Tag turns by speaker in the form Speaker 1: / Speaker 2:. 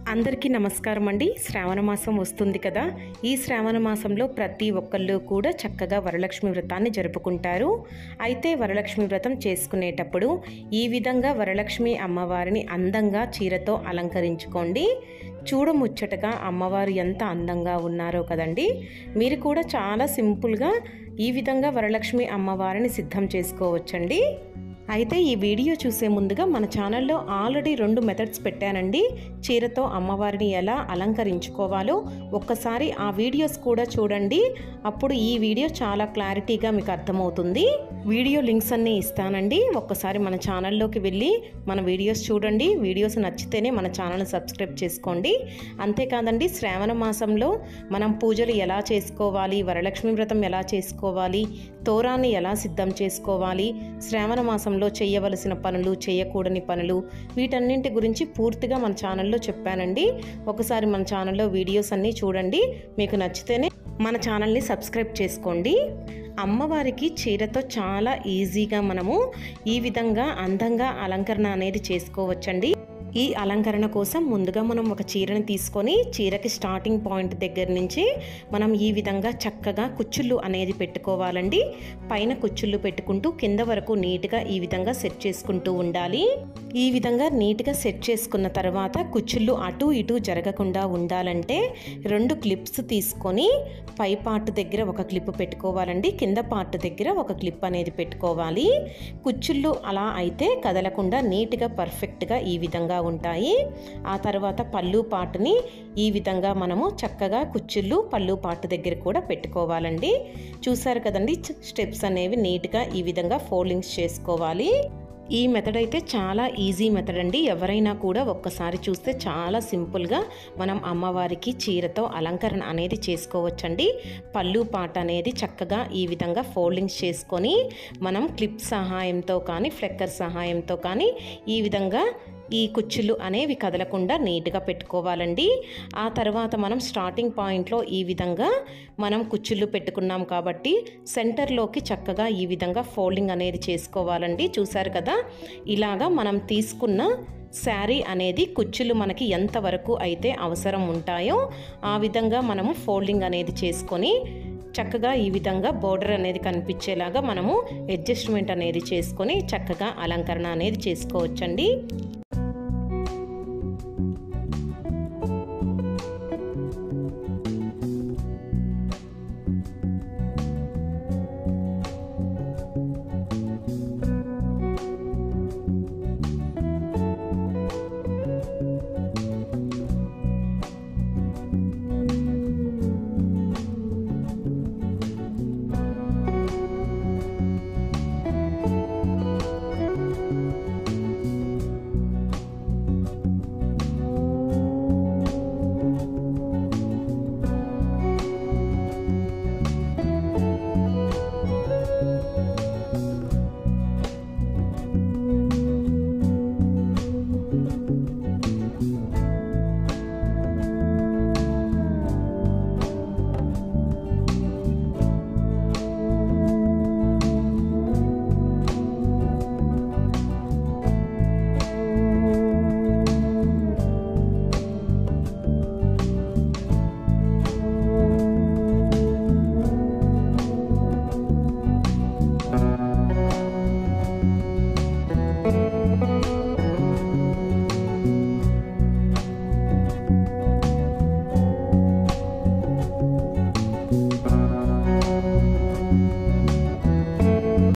Speaker 1: అందరికీ నమస్కారం అండి శ్రావణ మాసం వస్తుంది కదా ఈ శ్రావణ మాసంలో ప్రతి ఒక్కళ్ళు కూడా చక్కగా వరలక్ష్మి వ్రతాన్ని జరుపుకుంటారు అయితే వరలక్ష్మి వ్రతం చేసుకునేటప్పుడు ఈ విధంగా వరలక్ష్మి అమ్మవారిని అందంగా చీరతో అలంకరించుకోండి చూడముచ్చటగా అమ్మవారు ఎంత అందంగా ఉన్నారో కదండి మీరు కూడా చాలా సింపుల్గా ఈ విధంగా వరలక్ష్మి అమ్మవారిని సిద్ధం చేసుకోవచ్చండి అయితే ఈ వీడియో చూసే ముందుగా మన ఛానల్లో ఆల్రెడీ రెండు మెథడ్స్ పెట్టానండి చీరతో అమ్మవారిని ఎలా అలంకరించుకోవాలో ఒక్కసారి ఆ వీడియోస్ కూడా చూడండి అప్పుడు ఈ వీడియో చాలా క్లారిటీగా మీకు అర్థమవుతుంది వీడియో లింక్స్ అన్నీ ఇస్తానండి ఒక్కసారి మన ఛానల్లోకి వెళ్ళి మన వీడియోస్ చూడండి వీడియోస్ నచ్చితేనే మన ఛానల్ సబ్స్క్రైబ్ చేసుకోండి అంతేకాదండి శ్రావణ మాసంలో మనం పూజలు ఎలా చేసుకోవాలి వరలక్ష్మి వ్రతం ఎలా చేసుకోవాలి తోరాన్ని ఎలా సిద్ధం చేసుకోవాలి శ్రావణ మాసంలో చేయవలసిన పనులు చేయకూడని పనులు వీటన్నింటి గురించి పూర్తిగా మన ఛానల్లో చెప్పానండి ఒకసారి మన ఛానల్లో వీడియోస్ అన్నీ చూడండి మీకు నచ్చితేనే మన ఛానల్ని సబ్స్క్రైబ్ చేసుకోండి అమ్మవారికి చీరతో చాలా ఈజీగా మనము ఈ విధంగా అందంగా అలంకరణ అనేది చేసుకోవచ్చండి ఈ అలంకరణ కోసం ముందుగా మనం ఒక చీరని తీసుకొని చీరకి స్టార్టింగ్ పాయింట్ దగ్గర నుంచి మనం ఈ విధంగా చక్కగా కుచ్చుళ్ళు అనేది పెట్టుకోవాలండి పైన కుచ్చుళ్ళు పెట్టుకుంటూ కింద వరకు నీట్గా ఈ విధంగా సెట్ చేసుకుంటూ ఉండాలి ఈ విధంగా నీట్గా సెట్ చేసుకున్న తర్వాత కుచ్చుళ్ళు అటు ఇటు జరగకుండా ఉండాలంటే రెండు క్లిప్స్ తీసుకొని పై పార్ట్ దగ్గర ఒక క్లిప్ పెట్టుకోవాలండి కింద పార్ట్ దగ్గర ఒక క్లిప్ అనేది పెట్టుకోవాలి కుచ్చుళ్ళు అలా అయితే కదలకుండా నీట్గా పర్ఫెక్ట్గా ఈ విధంగా ఉంటాయి ఆ తర్వాత పళ్ళు పాటుని ఈ విధంగా మనము చక్కగా కుచ్చుళ్ళు పళ్ళు పాటు దగ్గర కూడా పెట్టుకోవాలండి చూసారు కదండి స్టెప్స్ అనేవి నీట్గా ఈ విధంగా ఫోల్డింగ్స్ చేసుకోవాలి ఈ మెథడ్ అయితే చాలా ఈజీ మెథడ్ అండి ఎవరైనా కూడా ఒక్కసారి చూస్తే చాలా సింపుల్గా మనం అమ్మవారికి చీరతో అలంకరణ అనేది చేసుకోవచ్చండి పళ్ళు పాట అనేది చక్కగా ఈ విధంగా ఫోల్డింగ్స్ చేసుకొని మనం క్లిప్ సహాయంతో కానీ ఫ్లెక్కర్ సహాయంతో కానీ ఈ విధంగా ఈ కుచ్చులు అనేవి కదలకుండా నీట్గా పెట్టుకోవాలండి ఆ తర్వాత మనం స్టార్టింగ్ పాయింట్లో ఈ విధంగా మనం కుచ్చుళ్ళు పెట్టుకున్నాం కాబట్టి సెంటర్లోకి చక్కగా ఈ విధంగా ఫోల్డింగ్ అనేది చేసుకోవాలండి చూసారు కదా ఇలాగా మనం తీసుకున్న శారీ అనేది కుచ్చులు మనకి ఎంతవరకు అయితే అవసరం ఉంటాయో ఆ విధంగా మనము ఫోల్డింగ్ అనేది చేసుకొని చక్కగా ఈ విధంగా బోర్డర్ అనేది కనిపించేలాగా మనము అడ్జస్ట్మెంట్ అనేది చేసుకొని చక్కగా అలంకరణ అనేది చేసుకోవచ్చండి